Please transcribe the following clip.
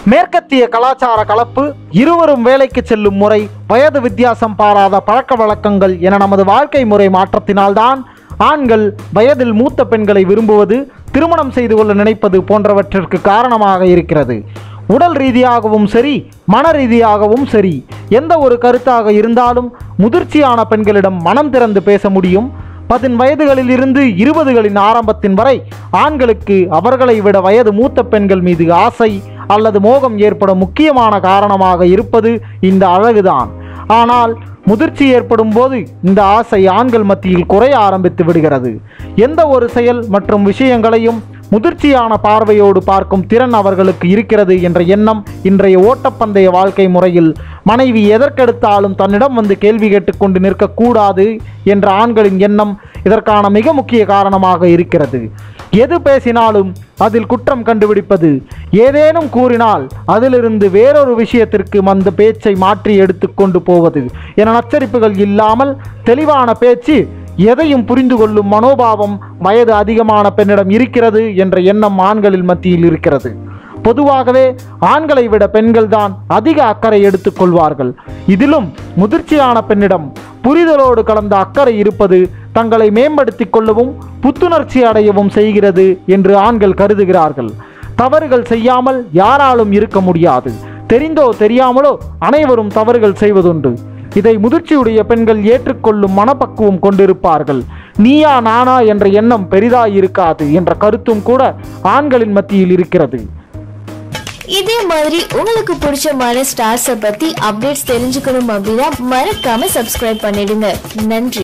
மேற்கத்திய கலாச்சார கலப்பு இருவரும் வேலைக்கு செல்லும் முறை வயது வித்தியாசம் பாராத பழக்க வழக்கங்கள் என நமது வாழ்க்கை முறை மாற்றத்தினால்தான் ஆண்கள் வயதில் மூத்த பெண்களை விரும்புவது திருமணம் செய்து கொள்ள நினைப்பது போன்றவற்றிற்கு காரணமாக இருக்கிறது உடல் ரீதியாகவும் சரி மன ரீதியாகவும் சரி எந்த ஒரு கருத்தாக இருந்தாலும் முதிர்ச்சியான பெண்களிடம் மனம் திறந்து பேச முடியும் பதின் வயதுகளில் இருந்து இருபதுகளின் ஆரம்பத்தின் வரை ஆண்களுக்கு அவர்களை விட வயது மூத்த பெண்கள் மீது ஆசை அல்லது மோகம் ஏற்பட முக்கியமான காரணமாக இருப்பது இந்த அழகுதான் ஆனால் முதிர்ச்சி ஏற்படும் போது இந்த ஆசை ஆண்கள் மத்தியில் குறைய ஆரம்பித்து விடுகிறது எந்த ஒரு செயல் மற்றும் விஷயங்களையும் முதிர்ச்சியான பார்வையோடு பார்க்கும் திறன் அவர்களுக்கு இருக்கிறது என்ற எண்ணம் இன்றைய ஓட்டப்பந்தய வாழ்க்கை முறையில் மனைவி எதற்கெடுத்தாலும் தன்னிடம் வந்து கேள்வி கேட்டுக்கொண்டு நிற்கக்கூடாது என்ற ஆண்களின் எண்ணம் இதற்கான மிக முக்கிய காரணமாக இருக்கிறது எது பேசினாலும் அதில் குற்றம் கண்டுபிடிப்பது ஏதேனும் கூறினால் அதிலிருந்து வேறொரு விஷயத்திற்கு அந்த பேச்சை மாற்றி எடுத்துக்கொண்டு போவது என நச்சரிப்புகள் இல்லாமல் தெளிவான பேச்சு எதையும் புரிந்து கொள்ளும் மனோபாவம் வயது அதிகமான பெண்ணிடம் இருக்கிறது என்ற எண்ணம் ஆண்களில் மத்தியில் இருக்கிறது பொதுவாகவே ஆண்களை விட பெண்கள்தான் அதிக அக்கறை எடுத்துக்கொள்வார்கள் இதிலும் முதிர்ச்சியான பெண்ணிடம் புரிதலோடு கலந்த அக்கறை இருப்பது தங்களை மேம்படுத்திக் கொள்ளவும் புத்துணர்ச்சி அடையவும் செய்கிறது என்று ஆண்கள் கருதுகிறார்கள் தவறுகள் செய்யாமல் யாராலும் இருக்க முடியாது தெரிந்தோ தெரியாமலோ அனைவரும் தவறுகள் செய்வதுண்டு இதை முதிர்ச்சியுடைய பெண்கள் ஏற்றுக்கொள்ளும் மனப்பக்குவம் கொண்டிருப்பார்கள் நீயா நானா என்ற எண்ணம் பெரிதாயிருக்காது என்ற கருத்தும் கூட ஆண்களின் மத்தியில் இருக்கிறது இதே மாதிரி உங்களுக்கு பிடிச்சமான ஸ்டார்ஸை பத்தி அப்டேட்ஸ் தெரிஞ்சுக்கணும் அப்படின்னா மறக்காம சப்ஸ்கிரைப் பண்ணிடுங்க நன்றி